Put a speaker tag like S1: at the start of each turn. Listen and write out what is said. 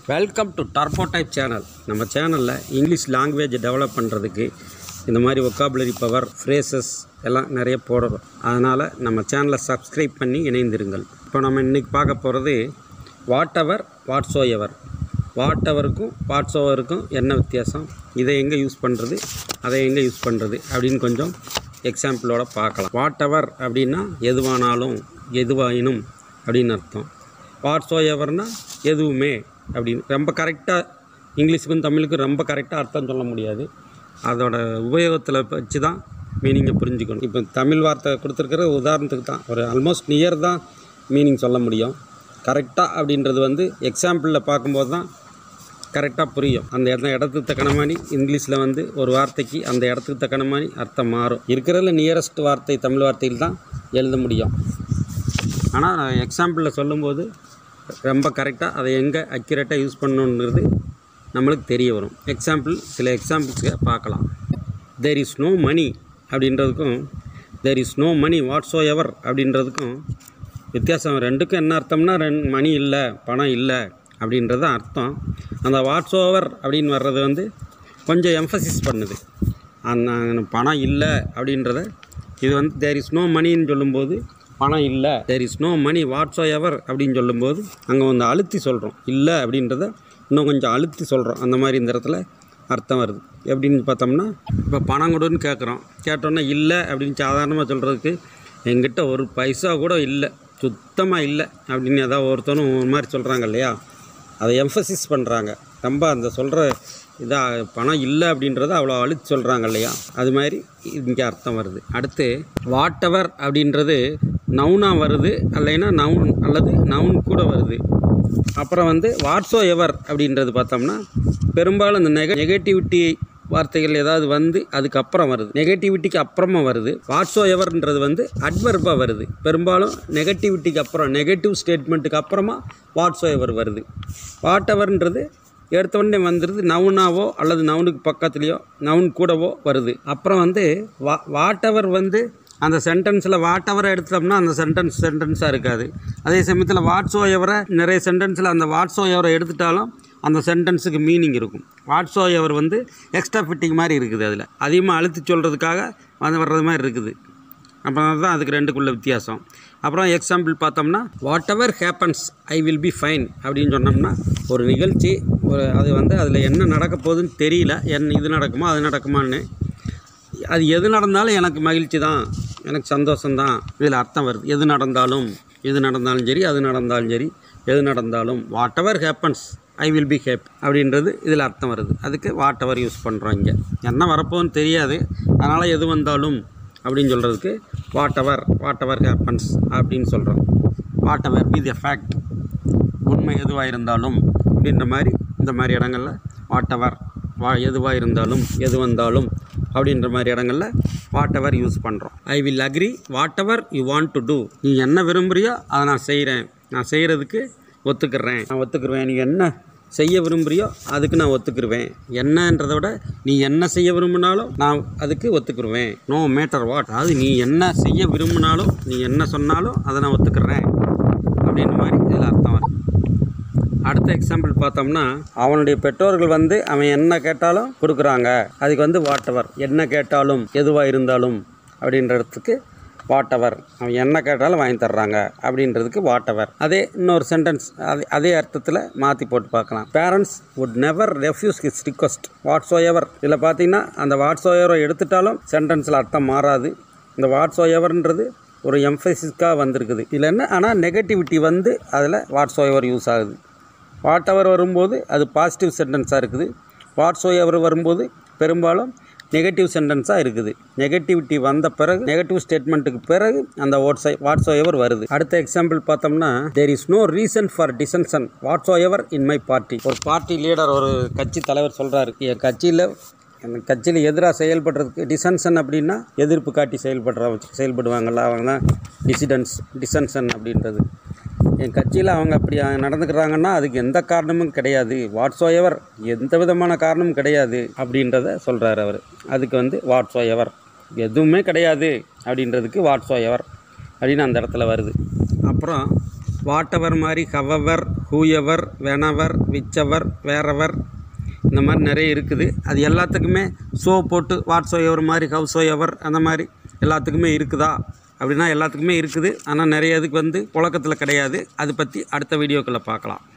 S1: welcome to turbo type channel நம்ம சேனலில் English language develop பண்ணுறதுக்கு இந்த மாதிரி ஒக்காபுலரி பவர் ஃப்ரேசஸ் எல்லாம் நிறைய போடுறோம் அதனால் நம்ம சேனலை சப்ஸ்கிரைப் பண்ணி இணைந்திருங்கள் இப்போ நம்ம இன்றைக்கி பார்க்க போகிறது வாட் எவர் வாட்ஸோ எவர் வாட் எவருக்கும் வாட்ஸ் ஓவருக்கும் என்ன வித்தியாசம் இதை எங்கே யூஸ் பண்ணுறது அதை எங்கே யூஸ் பண்ணுறது அப்படின்னு கொஞ்சம் எக்ஸாம்பிளோட பார்க்கலாம் வாட் எவர் அப்படின்னா எதுவானாலும் எதுவாயினும் அப்படின்னு அர்த்தம் வாட்ஸோ எவர்னா எதுவுமே அப்படின்னு ரொம்ப கரெக்டாக இங்கிலீஷுக்கும் தமிழுக்கும் ரொம்ப கரெக்டாக அர்த்தம் சொல்ல முடியாது அதோட உபயோகத்தில் வச்சு தான் மீனிங்கை புரிஞ்சுக்கணும் இப்போ தமிழ் வார்த்தை கொடுத்துருக்கிற உதாரணத்துக்கு தான் ஒரு ஆல்மோஸ்ட் நியர் தான் மீனிங் சொல்ல முடியும் கரெக்டாக அப்படின்றது வந்து எக்ஸாம்பிளில் பார்க்கும்போது தான் கரெக்டாக புரியும் அந்த இடத்த இடத்துக்கு தக்கன மாதிரி இங்கிலீஷில் வந்து ஒரு வார்த்தைக்கு அந்த இடத்துக்கு தக்கன மாதிரி அர்த்தம் மாறும் இருக்கிறதுல நியரஸ்ட் வார்த்தை தமிழ் வார்த்தையில் தான் எழுத முடியும் ஆனால் எக்ஸாம்பிளில் சொல்லும்போது ரொம்ப கரெக்டாக அதை எங்கே அக்யூரேட்டாக யூஸ் பண்ணணுன்றது நம்மளுக்கு தெரிய வரும் எக்ஸாம்பிள் சில எக்ஸாம்பிள்ஸை பார்க்கலாம் தேர் இஸ் நோ மணி அப்படின்றதுக்கும் there is no money whatsoever அப்படின்றதுக்கும் வித்தியாசம் ரெண்டுக்கும் என்ன அர்த்தம்னா ரெண் மணி இல்லை பணம் இல்லை அப்படின்றது அர்த்தம் அந்த வாட்ஸ் ஓவர் அப்படின்னு வர்றது வந்து கொஞ்சம் எம்ஃபசிஸ் பண்ணுது அந்த பணம் இல்லை அப்படின்றத இது வந்து தேர் இஸ் நோ மணின்னு சொல்லும்போது பணம் இல்லை there is no money whatsoever அப்படின்னு சொல்லும்போது அங்கே வந்து அழுத்தி சொல்கிறோம் இல்லை அப்படின்றத இன்னும் கொஞ்சம் அழுத்தி சொல்கிறோம் அந்த மாதிரி இந்த இடத்துல அர்த்தம் வருது எப்படின்னு பார்த்தோம்னா இப்போ பணம் கொடுன்னு கேட்குறோம் கேட்டோன்னே இல்லை அப்படின்னு சாதாரணமாக சொல்கிறதுக்கு எங்கிட்ட ஒரு பைசா கூட இல்லை சுத்தமாக இல்லை அப்படின்னு ஏதாவது ஒருத்தனும் ஒரு மாதிரி சொல்கிறாங்க இல்லையா அதை எம்ஃபசிஸ் பண்ணுறாங்க ரொம்ப அந்த சொல்கிற இதாக பணம் இல்லை அப்படின்றத அவ்வளோ அழுத்தி சொல்கிறாங்க இல்லையா அது மாதிரி இங்கே அர்த்தம் வருது அடுத்து வாட் எவர் அப்படின்றது நவுனாக வருது இல்லைன்னா நவுன் அல்லது நவுன் கூட வருது அப்புறம் வந்து வாட்ஸோ எவர் அப்படின்றது பார்த்தோம்னா பெரும்பாலும் இந்த நெக நெகட்டிவிட்டி வார்த்தைகள் ஏதாவது வந்து அதுக்கப்புறம் வருது நெகட்டிவிட்டிக்கு அப்புறமா வருது வாட்ஸோ எவர்ன்றது வந்து அட்வர்பாக வருது பெரும்பாலும் நெகட்டிவிட்டிக்கு அப்புறம் நெகட்டிவ் ஸ்டேட்மெண்ட்டுக்கு அப்புறமா வாட்ஸோ எவர் வருது வாட் எவர்ன்றது எடுத்த உடனே வந்துடுது நவுனாவோ அல்லது நவுனுக்கு பக்கத்துலேயோ நவுன் கூடவோ வருது அப்புறம் வந்து வா வாட் எவர் வந்து அந்த சென்டென்ஸில் வாட் எவரை எடுத்தோம்னா அந்த சென்டென்ஸ் சென்டென்ஸாக இருக்காது அதே சமயத்தில் வாட்ஸோ எவரை நிறைய சென்டென்ஸில் அந்த வாட்ஸோ எவரை எடுத்துட்டாலும் அந்த சென்டென்ஸுக்கு மீனிங் இருக்கும் வாட்ஸோ எவர் வந்து எக்ஸ்ட்ரா ஃபிட்டிங் மாதிரி இருக்குது அதில் அதிகமாக அழுத்தி சொல்கிறதுக்காக வந்து வர்றது மாதிரி இருக்குது அப்புறம் தான் அதுக்கு ரெண்டுக்குள்ள வித்தியாசம் அப்புறம் எக்ஸாம்பிள் பார்த்தோம்னா whatever happens I will be fine அப்படின்னு சொன்னோம்னா ஒரு நிகழ்ச்சி ஒரு அது வந்து அதில் என்ன நடக்க போகுதுன்னு தெரியல என்ன இது நடக்குமா அது நடக்குமான்னு அது எது நடந்தாலும் எனக்கு மகிழ்ச்சி தான் எனக்கு சந்தோஷம்தான் இதில் அர்த்தம் வருது எது நடந்தாலும் எது நடந்தாலும் சரி அது நடந்தாலும் சரி எது நடந்தாலும் whatever happens I will be happy அப்படின்றது இதில் அர்த்தம் வருது அதுக்கு வாட் எவர் யூஸ் பண்ணுறோம் இங்கே என்ன வரப்போகுன்னு தெரியாது அதனால் எது வந்தாலும் அப்படின்னு சொல்கிறதுக்கு whatever whatever happens அப்படின்னு சொல்கிறோம் whatever be the fact உண்மை எதுவாக இருந்தாலும் அப்படின்ற மாதிரி இந்த மாதிரி இடங்களில் வாட் எவர் வா எதுவாக இருந்தாலும் எது வந்தாலும் அப்படின்ற மாதிரி இடங்களில் வாட் எவர் யூஸ் பண்ணுறோம் I will agree whatever you want to do நீ என்ன விரும்புகிறியோ அதை நான் செய்கிறேன் நான் செய்கிறதுக்கு ஒத்துக்கிறேன் நான் ஒத்துக்குருவேன் நீ என்ன செய்ய விரும்புகிறியோ அதுக்கு நான் ஒத்துக்கிருவேன் என்னன்றதை விட நீ என்ன செய்ய விரும்பினாலும் நான் அதுக்கு ஒத்துக்கிருவேன் நோ மேட்டர் வாட் அதாவது நீ என்ன செய்ய விரும்பினாலும் நீ என்ன சொன்னாலும் அதை நான் ஒத்துக்கிறேன் அப்படின்ற மாதிரி இதில் அர்த்தம் வரும் அடுத்த எக்ஸாம்பிள் பார்த்தோம்னா அவனுடைய பெற்றோர்கள் வந்து அவன் என்ன கேட்டாலும் கொடுக்குறாங்க அதுக்கு வந்து வாட்டவர் என்ன கேட்டாலும் எதுவாக இருந்தாலும் அப்படின்றதுக்கு வாட்டவர் அவன் என்ன கேட்டாலும் வாங்கி தர்றாங்க அப்படின்றதுக்கு வாட்டவர் அதே இன்னொரு சென்டென்ஸ் அதே அதே அர்த்தத்தில் மாற்றி போட்டு பார்க்கலாம் parents would never refuse his request whatsoever இதில் பார்த்தீங்கன்னா அந்த வாட்ஸோ எவரை எடுத்துட்டாலும் சென்டென்ஸில் அர்த்தம் மாறாது இந்த வாட்ஸோ எவர்ன்றது ஒரு எம்ஃபசிஸ்க்காக வந்திருக்குது இதில் என்ன ஆனால் நெகட்டிவிட்டி வந்து அதில் வாட்ஸோ எவர் யூஸ் ஆகுது வாட் எவர் வரும்போது அது பாசிட்டிவ் சென்டென்ஸாக இருக்குது வாட்ஸோ எவர் வரும்போது பெரும்பாலும் நெகட்டிவ் சென்டென்ஸாக இருக்குது நெகட்டிவிட்டி வந்த பிறகு நெகட்டிவ் ஸ்டேட்மெண்ட்டுக்கு பிறகு அந்த வாட்ஸோ வாட்ஸோ எவர் வருது அடுத்த எக்ஸாம்பிள் பார்த்தோம்னா there is no reason for dissension whatsoever in my party ஒரு பார்ட்டி லீடர் ஒரு கட்சி தலைவர் சொல்கிறாரு என் கட்சியில் அந்த கட்சியில் எதிராக செயல்படுறதுக்கு டிசன்ஷன் அப்படின்னா எதிர்ப்பு காட்டி செயல்படுற செயல்படுவாங்கள்ல அவங்க தான் டிசிடன்ஸ் டிசன்ஷன் அப்படின்றது என் கட்சியில் அவங்க அப்படி நடந்துக்கிறாங்கன்னா அதுக்கு எந்த காரணமும் கிடையாது வாட்ஸோ எவர் எந்த விதமான காரணமும் கிடையாது அப்படின்றத சொல்கிறார் அவர் அதுக்கு வந்து வாட்ஸோ எவர் எதுவுமே கிடையாது அப்படின்றதுக்கு வாட்ஸோ எவர் அப்படின்னு அந்த இடத்துல வருது அப்புறம் வாட்டவர் மாதிரி however whoever whenever whichever wherever இந்த மாதிரி நிறைய இருக்குது அது எல்லாத்துக்குமே ஷோ போட்டு வாட்ஸோ எவர் மாதிரி ஹவுஸோ எவர் அந்த மாதிரி எல்லாத்துக்குமே இருக்குதா அப்படின்னா எல்லாத்துக்குமே இருக்குது ஆனால் நிறைய இதுக்கு வந்து புழக்கத்தில் கிடையாது அதை பற்றி அடுத்த வீடியோக்களில் பார்க்கலாம்